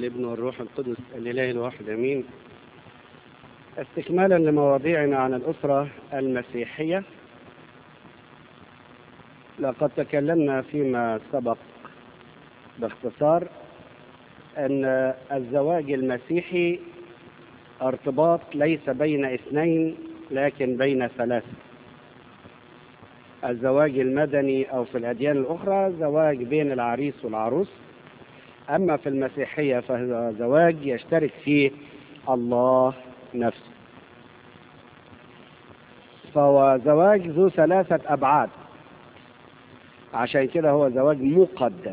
والابن والروح القدس الإله الواحد أمين استكمالا لمواضيعنا عن الأسرة المسيحية لقد تكلمنا فيما سبق باختصار أن الزواج المسيحي ارتباط ليس بين اثنين لكن بين ثلاثة الزواج المدني أو في الأديان الأخرى زواج بين العريس والعروس أما في المسيحية فهو زواج يشترك فيه الله نفسه فهو زواج ذو ثلاثة أبعاد عشان كده هو زواج مقدس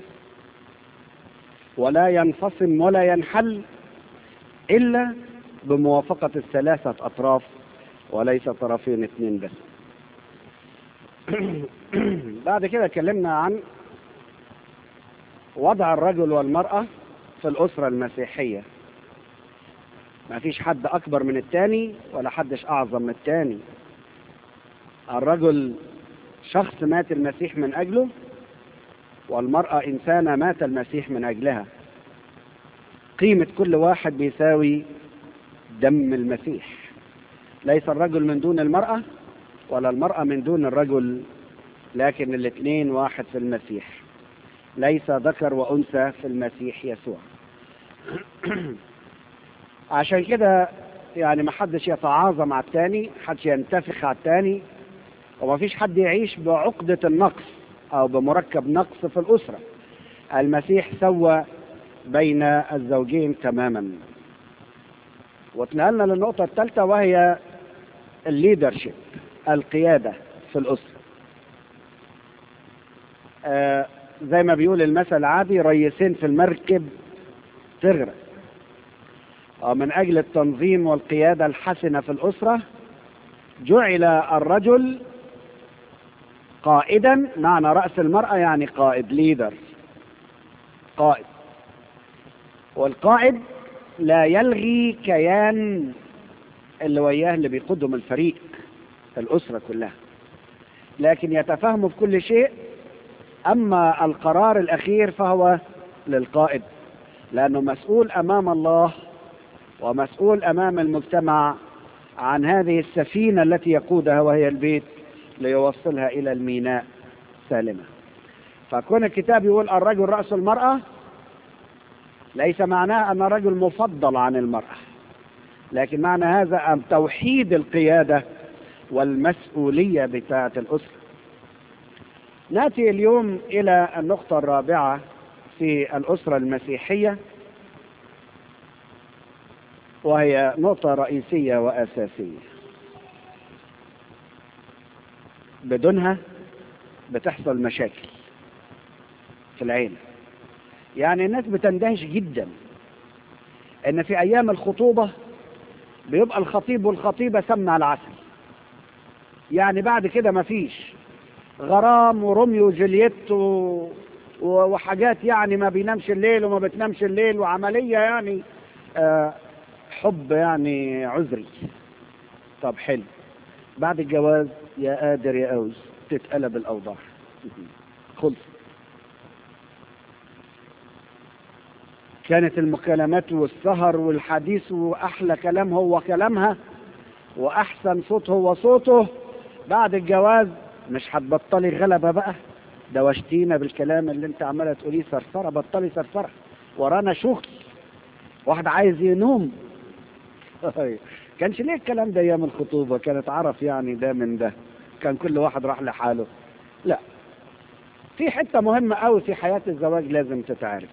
ولا ينفصم ولا ينحل إلا بموافقة الثلاثة أطراف وليس طرفين اثنين بس بعد كده اتكلمنا عن وضع الرجل والمرأة في الأسرة المسيحية ما فيش حد أكبر من التاني ولا حدش أعظم من التاني الرجل شخص مات المسيح من أجله والمرأة إنسانة مات المسيح من أجلها قيمة كل واحد بيساوي دم المسيح ليس الرجل من دون المرأة ولا المرأة من دون الرجل لكن الاثنين واحد في المسيح ليس ذكر وأنثى في المسيح يسوع عشان كده يعني ما حدش يتعاظم على التاني حدش ينتفخ على التاني وما فيش حد يعيش بعقدة النقص أو بمركب نقص في الأسرة المسيح سوى بين الزوجين تماما واتنقلنا للنقطة الثالثة وهي الليدرشيب القيادة في الأسرة آه زي ما بيقول المثل العادي ريسين في المركب تغرق ومن أجل التنظيم والقيادة الحسنة في الأسرة جعل الرجل قائدا معنى رأس المرأة يعني قائد ليدر قائد والقائد لا يلغي كيان اللي وياه اللي بيقودهم الفريق الأسرة كلها لكن يتفاهموا في كل شيء أما القرار الأخير فهو للقائد لأنه مسؤول أمام الله ومسؤول أمام المجتمع عن هذه السفينة التي يقودها وهي البيت ليوصلها إلى الميناء سالمة فكون الكتاب يقول الرجل رأس المرأة ليس معناه أن الرجل مفضل عن المرأة لكن معنى هذا أن توحيد القيادة والمسؤولية بتاعة الأسرة نأتي اليوم إلى النقطة الرابعة في الأسرة المسيحية وهي نقطة رئيسية وأساسية بدونها بتحصل مشاكل في العيلة يعني الناس بتندهش جدا ان في ايام الخطوبة بيبقى الخطيب والخطيبة سمنة على العسل يعني بعد كده مفيش غرام وروميو وجولييت و... وحاجات يعني ما بينامش الليل وما بتنامش الليل وعملية يعني آه حب يعني عذري طب حلو بعد الجواز يا قادر يا قوي تتقلب الأوضاع خلص كانت المكالمات والسهر والحديث وأحلى كلام هو كلامها وأحسن صوت هو صوته بعد الجواز مش هتبطلي غلبة بقى دوشتينا بالكلام اللي انت عمالة تقوليه صرصرة بطلي صرصرة ورانا شغل واحد عايز ينوم كانش ليه الكلام ده ايام الخطوبة كانت عرف يعني ده من ده كان كل واحد راح لحاله لا في حتة مهمة قوي في حياة الزواج لازم تتعرف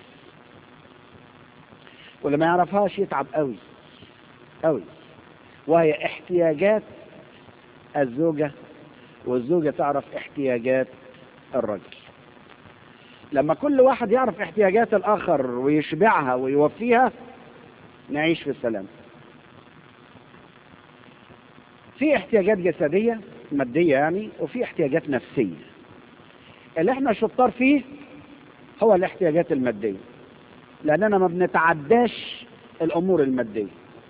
واللي ما يعرفهاش يتعب قوي قوي وهي احتياجات الزوجة والزوجة تعرف احتياجات الرجل لما كل واحد يعرف احتياجات الآخر ويشبعها ويوفيها نعيش في السلام في احتياجات جسدية مادية يعني وفي احتياجات نفسية اللي احنا شطار فيه هو الاحتياجات المادية لأننا ما بنتعداش الأمور المادية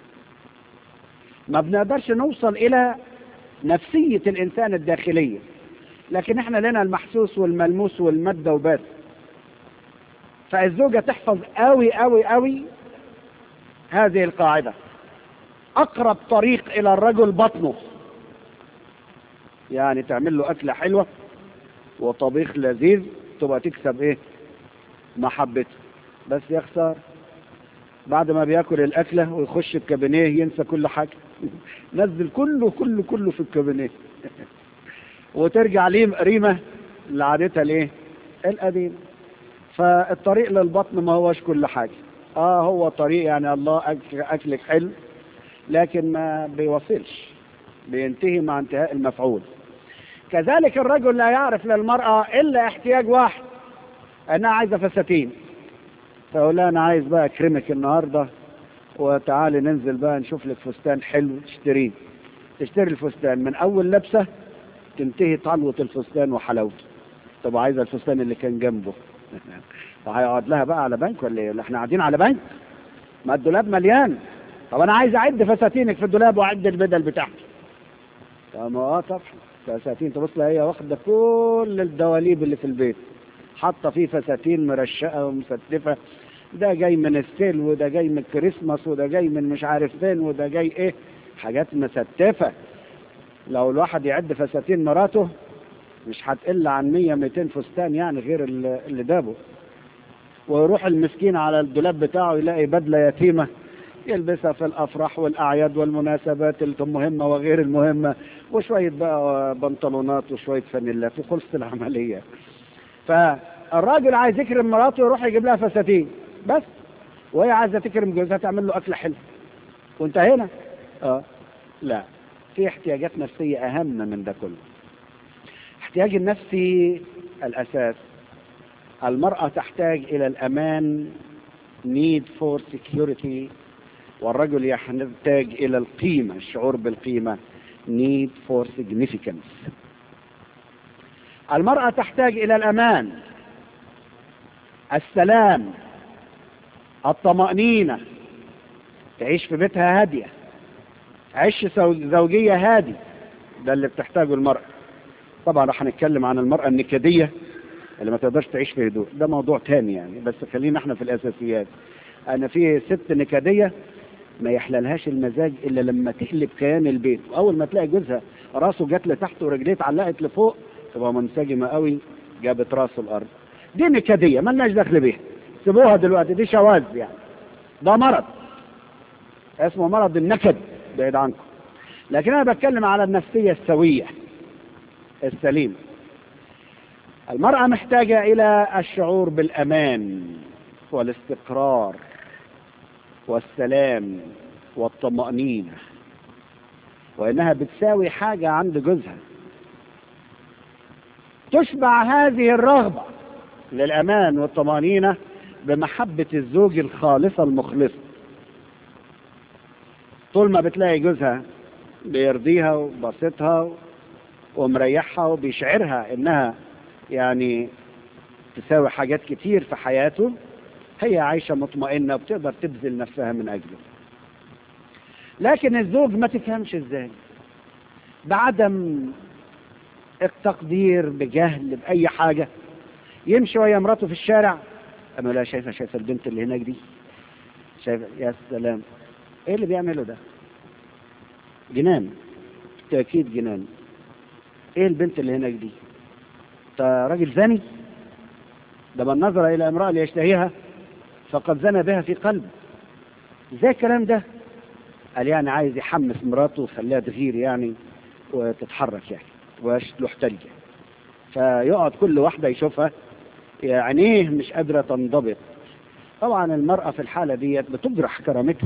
ما بنقدرش نوصل إلى نفسية الإنسان الداخلية لكن احنا لنا المحسوس والملموس والمادة وبس فالزوجة تحفظ قوي قوي قوي هذه القاعدة أقرب طريق إلى الرجل بطنه يعني تعمل له أكلة حلوة وطبيخ لذيذ تبقى تكسب إيه محبته بس يا خسارة بعد ما بياكل الأكلة ويخش الكابينيه ينسى كل حاجة نزل كله كله كله في الكابينيه وترجع ليه ريمة لعادتها ليه القديم فالطريق للبطن ما هوش كل حاجة اه هو طريق يعني الله أكل أكلك حلو لكن ما بيوصلش بينتهي مع انتهاء المفعول كذلك الرجل لا يعرف للمرأة إلا احتياج واحد أنها عايزة فساتين فأقول لها أنا عايز بقى أكرمك النهاردة وتعالي ننزل بقى نشوف لك فستان حلو تشتريه تشتري الفستان من أول لبسة تنتهي طلوة الفستان وحلاوته طب عايزة الفستان اللي كان جنبه وهيقعد لها بقى على بنك ولا ايه؟ ولا احنا قاعدين على بنك؟ ما الدولاب مليان طب انا عايز اعد فساتينك في الدولاب واعد البدل بتاعتي طب ما اه طبعا فساتين تبص لها هي واخده كل الدواليب اللي في البيت حاطه فيه فساتين مرشقه ومستفه ده جاي من السيل وده جاي من الكريسماس وده جاي من مش عارف فين وده جاي ايه حاجات مستفه لو الواحد يعد فساتين مراته مش هتقل عن 100 200 فستان يعني غير اللي دابه ويروح المسكين على الدولاب بتاعه يلاقي بدله يتيمه يلبسها في الافراح والاعياد والمناسبات المهمه وغير المهمه وشويه بقى بنطلونات وشويه فانيلات وخلصت العمليه فالراجل عايز يكرم مراته يروح يجيب لها فساتين بس وهي عايزه تكرم جوزها تعمل له اكل حلو وانتهينا اه لا في احتياجات نفسيه اهم من ده كله الاحتياج النفسي الاساس المراه تحتاج الى الامان need for security والرجل يحتاج إلى القيمة الشعور بالقيمة need for significance المرأة تحتاج إلى الأمان السلام الطمأنينة تعيش في بيتها هادية عيش زوجية هادي ده اللي بتحتاجه المرأة طبعا راح نتكلم عن المرأة النكدية اللي ما تقدرش تعيش في هدوء ده موضوع تاني يعني بس خلينا احنا في الأساسيات أنا في ست نكدية ما يحللهاش المزاج الا لما تقلب كيان البيت واول ما تلاقي جوزها راسه جت لتحت ورجليه اتعلقت لفوق تبقى منسجمه قوي جابت راسه الارض دي نكديه مالناش دخل بيها سيبوها دلوقتي دي شواذ يعني ده مرض اسمه مرض النكد بعيد عنكم لكن انا بتكلم على النفسيه السويه السليمه المراه محتاجه الى الشعور بالامان والاستقرار والسلام والطمأنينة وإنها بتساوي حاجة عند جوزها تشبع هذه الرغبة للأمان والطمأنينة بمحبة الزوج الخالصة المخلصة طول ما بتلاقي جوزها بيرضيها وبسطها ومريحها وبيشعرها إنها يعني تساوي حاجات كتير في حياته هي عايشة مطمئنة وبتقدر تبذل نفسها من أجله لكن الزوج ما تفهمش ازاي بعدم التقدير بجهل بأي حاجة يمشي ويا مراته في الشارع أما لا شايفة شايفة البنت اللي هناك دي شايفة يا سلام ايه اللي بيعمله ده جنان تأكيد جنان ايه البنت اللي هناك دي انت راجل زاني ده من نظر الى امرأة ليشتهيها فقد زنى بها في قلبه ازاي الكلام ده قال يعني عايز يحمس مراته ويخليها تغير يعني وتتحرك يعني وتلوح تلجة فيقعد كل واحدة يشوفها عينيه مش قادرة تنضبط طبعا المرأة في الحالة ديت بتجرح كرامتها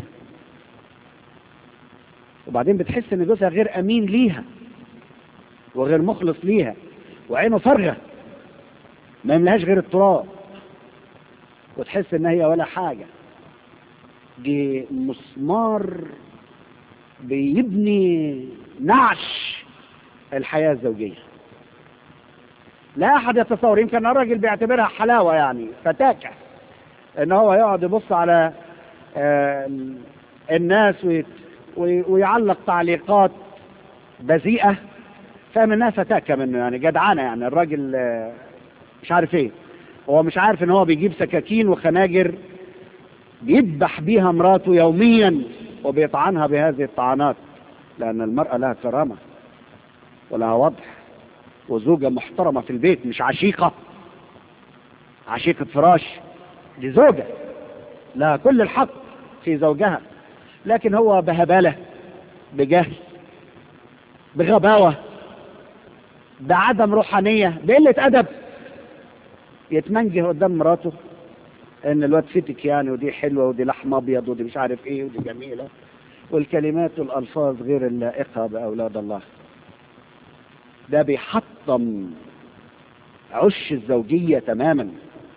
وبعدين بتحس ان جوزها غير امين ليها وغير مخلص ليها وعينه فارغه ما يملهاش غير التراب وتحس ان هي ولا حاجة دي مسمار بيبني نعش الحياة الزوجية لا احد يتصور يمكن الراجل بيعتبرها حلاوة يعني فتاكة ان هو يقعد يبص على آه الناس ويعلق تعليقات بذيئة فاهم انها فتاكة منه يعني جدعانة يعني الراجل مش عارف ايه هو مش عارف ان هو بيجيب سكاكين وخناجر بيذبح بيها مراته يوميا وبيطعنها بهذه الطعنات لأن المرأة لها كرامة ولها وضع وزوجة محترمة في البيت مش عشيقة عشيقة فراش دي زوجة لها كل الحق في زوجها لكن هو بهبالة بجهل بغباوة بعدم روحانية بقلة أدب يتمنجه قدام مراته ان الواد فتك يعني ودي حلوة ودي لحم ابيض ودي مش عارف ايه ودي جميلة والكلمات والالفاظ غير اللائقة باولاد الله ده بيحطم عش الزوجية تماما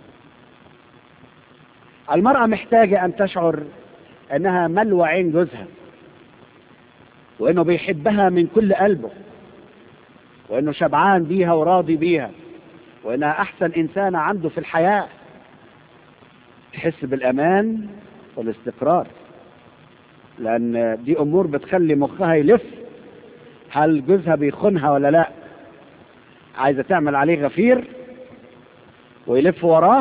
المرأة محتاجة ان تشعر انها ملوى عين جوزها وانه بيحبها من كل قلبه وانه شبعان بيها وراضي بيها وانها احسن انسانة عنده في الحياة تحس بالامان والاستقرار لان دي امور بتخلي مخها يلف هل جوزها بيخونها ولا لا عايزة تعمل عليه غفير ويلف وراه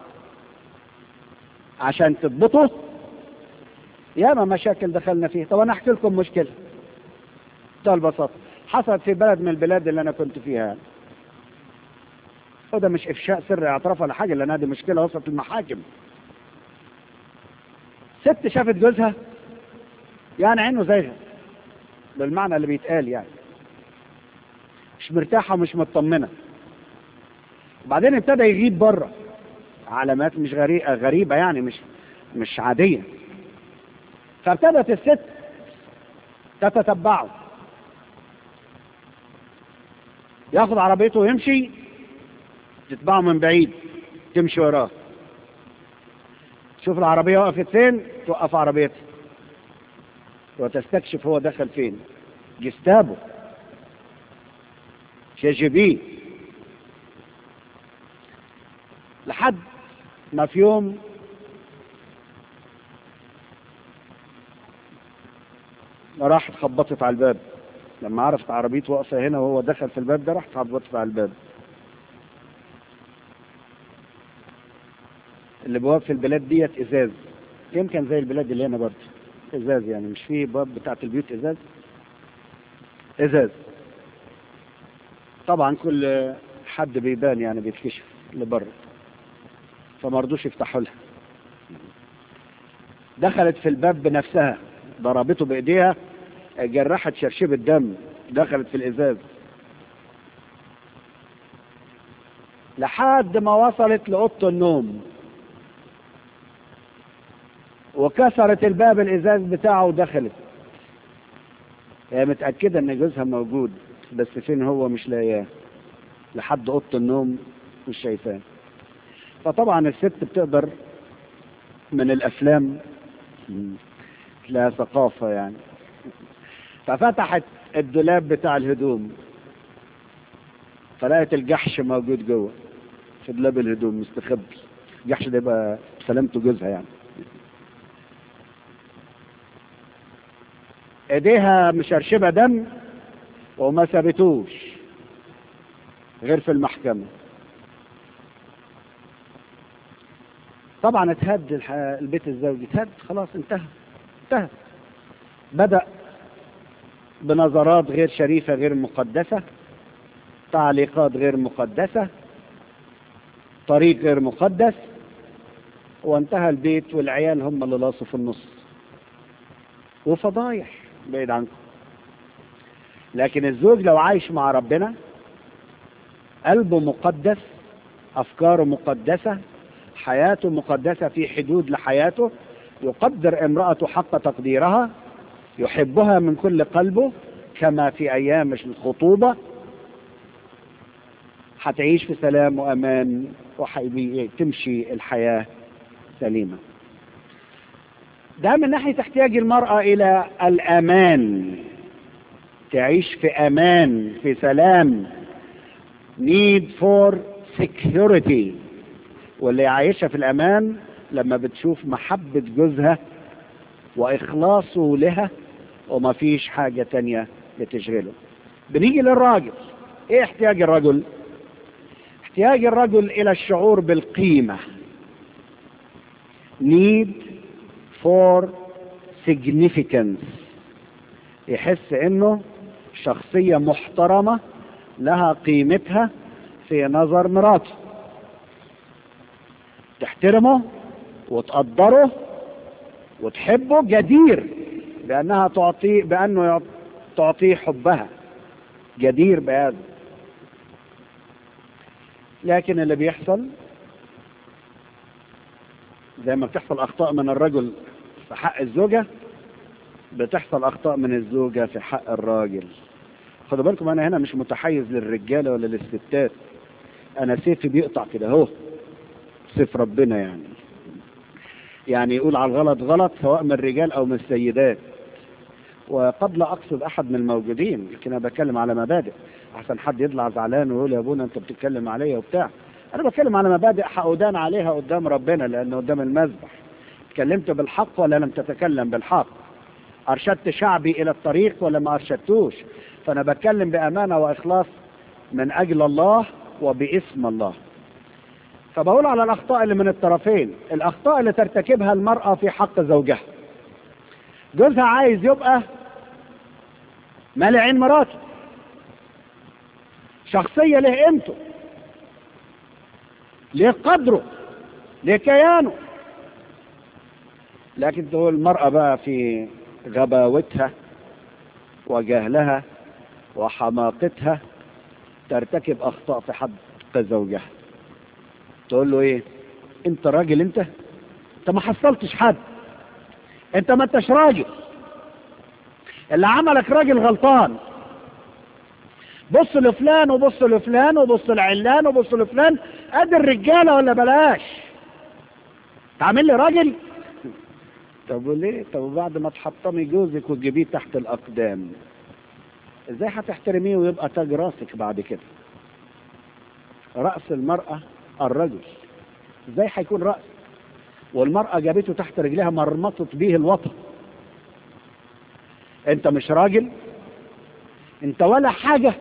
عشان تضبطه ياما مشاكل دخلنا فيه طب انا احكي لكم مشكلة ده البساطة حصلت في بلد من البلاد اللي انا كنت فيها وده مش افشاء سر اعتراف ولا حاجة لان هذه مشكلة وصلت المحاكم ست شافت جوزها يعني عينه زيها بالمعنى اللي بيتقال يعني مش مرتاحة ومش مطمنة وبعدين ابتدى يغيب بره علامات مش غريبة, غريبة يعني مش مش عادية فابتدت الست تتتبعه ياخد عربيته ويمشي تتبعه من بعيد تمشي وراه تشوف العربية وقفت فين توقف عربيتها وتستكشف هو دخل فين جستابه شجبيه لحد ما في يوم راحت خبطت على الباب لما عرفت عربيته واقفه هنا وهو دخل في الباب ده راحت خبطت على الباب اللي بواب في البلاد ديت ازاز يمكن زي البلاد اللي هنا برضه ازاز يعني مش في باب بتاعت البيوت ازاز ازاز طبعا كل حد بيبان يعني بيتكشف لبره فما رضوش يفتحوا لها دخلت في الباب بنفسها ضربته بايديها جرحت شرشبة دم دخلت في الازاز لحد ما وصلت لأوضة النوم وكسرت الباب الازاز بتاعه ودخلت هي متأكدة ان جوزها موجود بس فين هو مش لاقياه لحد اوضه النوم مش شايفاه فطبعا الست بتقدر من الافلام لها ثقافة يعني ففتحت الدولاب بتاع الهدوم فلقيت الجحش موجود جوه في دولاب الهدوم مستخبي الجحش ده يبقى سلامته جوزها يعني ايديها مشرشبه دم وما سابتوش غير في المحكمة طبعا اتهد الح- البيت الزوجي اتهد خلاص انتهى انتهى بدأ بنظرات غير شريفة غير مقدسة تعليقات غير مقدسة طريق غير مقدس وانتهى البيت والعيال هم اللي لاصوا في النص وفضايح بعيد عنكم لكن الزوج لو عايش مع ربنا قلبه مقدس أفكاره مقدسة حياته مقدسة في حدود لحياته يقدر امرأته حق تقديرها يحبها من كل قلبه كما في أيام الخطوبة هتعيش في سلام وأمان وتمشي الحياة سليمة ده من ناحية احتياج المرأة إلى الأمان تعيش في أمان في سلام need for security واللي يعيشها في الأمان لما بتشوف محبة جوزها وإخلاصه لها وما فيش حاجة تانية بتشغله بنيجي للراجل ايه احتياج الرجل احتياج الرجل الى الشعور بالقيمة need for significance يحس انه شخصية محترمة لها قيمتها في نظر مراته تحترمه وتقدره وتحبه جدير بأنها تعطيه بأنه تعطيه حبها جدير بهذا لكن اللي بيحصل زي ما بتحصل أخطاء من الرجل في حق الزوجة بتحصل أخطاء من الزوجة في حق الراجل خدوا بالكم أنا هنا مش متحيز للرجالة ولا للستات أنا سيفي بيقطع كده أهو سيف ربنا يعني يعني يقول على الغلط غلط سواء من الرجال أو من السيدات وقد لا أقصد أحد من الموجودين لكن أنا بتكلم على مبادئ أحسن حد يطلع زعلان ويقول يا أبونا أنت بتتكلم عليا وبتاع أنا بتكلم على مبادئ حقودان عليها قدام ربنا لأنه قدام المذبح تكلمت بالحق ولا لم تتكلم بالحق أرشدت شعبي إلى الطريق ولا ما أرشدتوش فأنا بتكلم بأمانة وإخلاص من أجل الله وباسم الله فبقول على الأخطاء اللي من الطرفين الأخطاء اللي ترتكبها المرأة في حق زوجها جوزها عايز يبقى مالي عين مراته شخصية له قيمته له قدره له كيانه لكن تقول المرأة بقى في غباوتها وجهلها وحماقتها ترتكب أخطاء في حق زوجها تقول له ايه انت راجل انت انت ما حصلتش حد انت ما انتش راجل اللي عملك راجل غلطان بص لفلان وبص لفلان وبص لعلان وبص لفلان ادي الرجاله ولا بلاش تعمل لي راجل طب وليه طب بعد ما تحطمي جوزك وتجيبيه تحت الاقدام ازاي هتحترميه ويبقى تاج راسك بعد كده راس المراه الرجل ازاي هيكون رأس والمرأة جابته تحت رجلها مرمطت به الوطن انت مش راجل انت ولا حاجة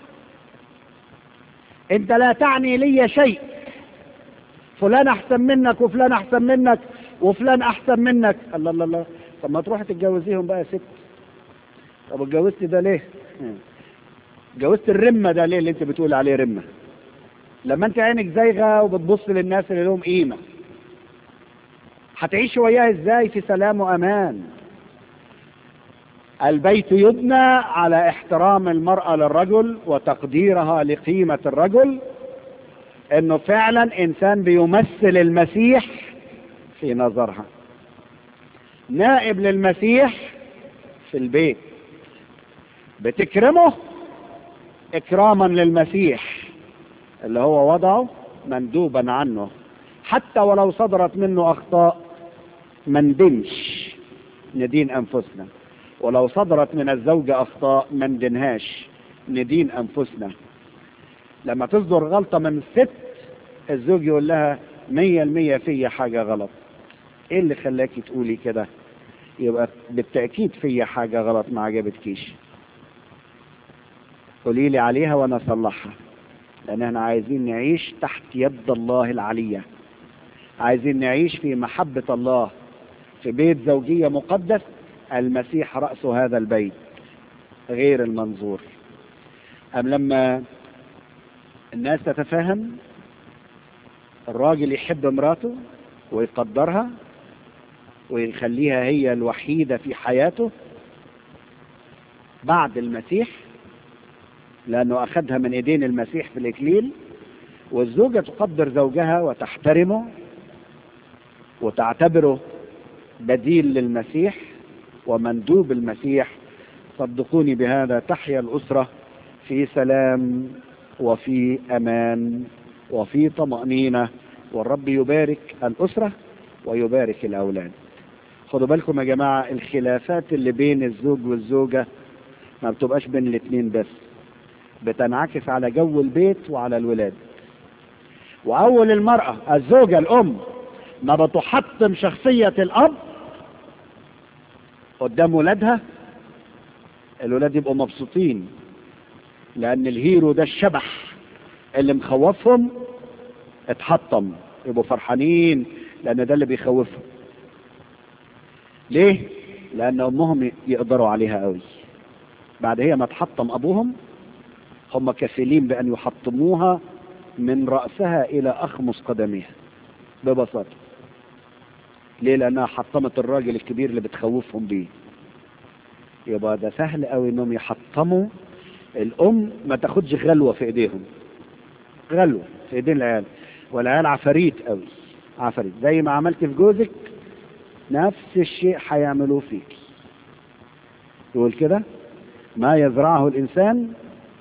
انت لا تعني لي شيء فلان احسن منك وفلان احسن منك وفلان احسن منك الله الله الله طب ما تروحي تتجوزيهم بقى يا ست طب اتجوزتي ده ليه اتجوزت الرمة ده ليه اللي انت بتقول عليه رمة لما انت عينك زايغه وبتبص للناس اللي لهم قيمه هتعيش وياها ازاي في سلام وامان البيت يبنى على احترام المراه للرجل وتقديرها لقيمه الرجل انه فعلا انسان بيمثل المسيح في نظرها نائب للمسيح في البيت بتكرمه اكراما للمسيح اللي هو وضعه مندوبا عنه حتى ولو صدرت منه اخطاء ما ندمش ندين انفسنا ولو صدرت من الزوجة اخطاء ما ندينهاش ندين انفسنا لما تصدر غلطة من الست الزوج يقول لها مية المية فيا حاجة غلط ايه اللي خلاكي تقولي كده يبقى بالتأكيد فيا حاجة غلط ما عجبتكيش قولي لي عليها وانا اصلحها لان احنا عايزين نعيش تحت يد الله العلية عايزين نعيش في محبة الله في بيت زوجية مقدس المسيح رأس هذا البيت غير المنظور أم لما الناس تتفاهم الراجل يحب مراته ويقدرها ويخليها هي الوحيدة في حياته بعد المسيح لأنه أخذها من إيدين المسيح في الإكليل والزوجة تقدر زوجها وتحترمه وتعتبره بديل للمسيح ومندوب المسيح صدقوني بهذا تحيا الأسرة في سلام وفي أمان وفي طمأنينة والرب يبارك الأسرة ويبارك الأولاد خدوا بالكم يا جماعة الخلافات اللي بين الزوج والزوجة ما بتبقاش بين الاثنين بس بتنعكس على جو البيت وعلى الولاد وأول المرأة الزوجة الأم ما بتحطم شخصية الأب قدام ولادها الولاد يبقوا مبسوطين لأن الهيرو ده الشبح اللي مخوفهم اتحطم يبقوا فرحانين لأن ده اللي بيخوفهم ليه لان امهم يقدروا عليها قوي بعد هي ما تحطم ابوهم هم كفيلين بان يحطموها من رأسها الى اخمص قدميها ببساطة ليه لانها حطمت الراجل الكبير اللي بتخوفهم بيه يبقى ده سهل قوي انهم يحطموا الام ما تاخدش غلوة في ايديهم غلوة في ايدين العيال والعيال عفاريت قوي عفاريت زي ما عملت في جوزك نفس الشيء هيعملوه فيك يقول كده ما يزرعه الانسان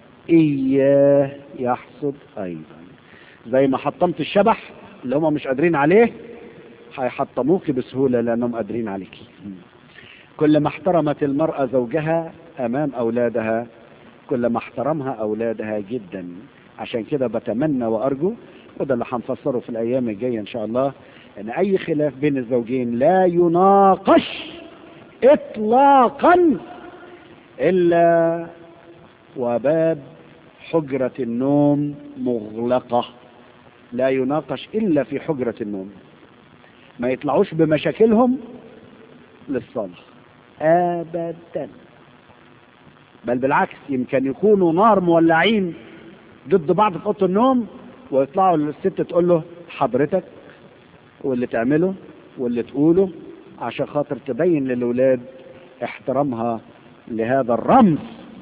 اياه يحصد ايضا زي ما حطمت الشبح اللي هم مش قادرين عليه هيحطموك بسهولة لانهم قادرين عليك كل ما احترمت المرأة زوجها امام اولادها كل ما احترمها اولادها جدا عشان كده بتمنى وارجو وده اللي هنفسره في الايام الجايه ان شاء الله ان اي خلاف بين الزوجين لا يناقش اطلاقا الا وباب حجرة النوم مغلقة لا يناقش الا في حجرة النوم ما يطلعوش بمشاكلهم للصالح ابدا بل بالعكس يمكن يكونوا نار مولعين ضد بعض في اوضه النوم ويطلعوا الست تقول له حضرتك واللي تعمله واللي تقوله عشان خاطر تبين للولاد احترامها لهذا الرمز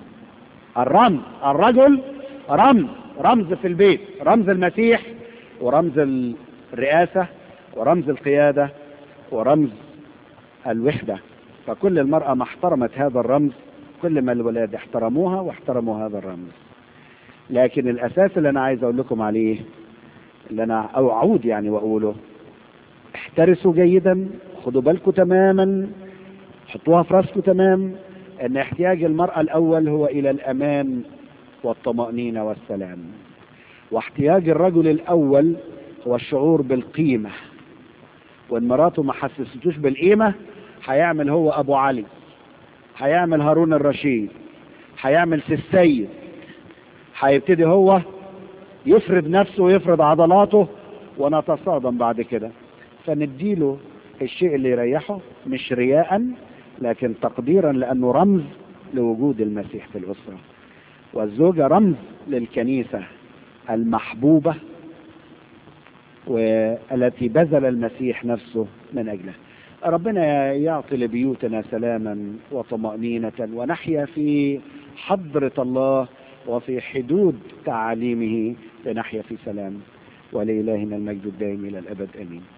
الرمز الرجل رمز رمز في البيت رمز المسيح ورمز الرئاسة ورمز القيادة ورمز الوحدة فكل المرأة ما احترمت هذا الرمز كل ما الولاد احترموها واحترموا هذا الرمز لكن الاساس اللي انا عايز اقول لكم عليه اللي انا او اعود يعني واقوله احترسوا جيدا خدوا بالكم تماما حطوها في راسكم تمام ان احتياج المرأة الاول هو الى الامان والطمأنينة والسلام واحتياج الرجل الاول هو الشعور بالقيمة وان مراته ما حسستوش بالقيمة هيعمل هو ابو علي هيعمل هارون الرشيد هيعمل سيد هيبتدي هو يفرض نفسه ويفرض عضلاته ونتصادم بعد كده فنديله الشيء اللي يريحه مش رياء لكن تقديرا لانه رمز لوجود المسيح في الاسره والزوجه رمز للكنيسه المحبوبه والتي بذل المسيح نفسه من اجلها ربنا يعطي لبيوتنا سلاما وطمأنينة ونحيا في حضرة الله وفي حدود تعاليمه لنحيا في سلام ولإلهنا المجد الدائم إلى الأبد آمين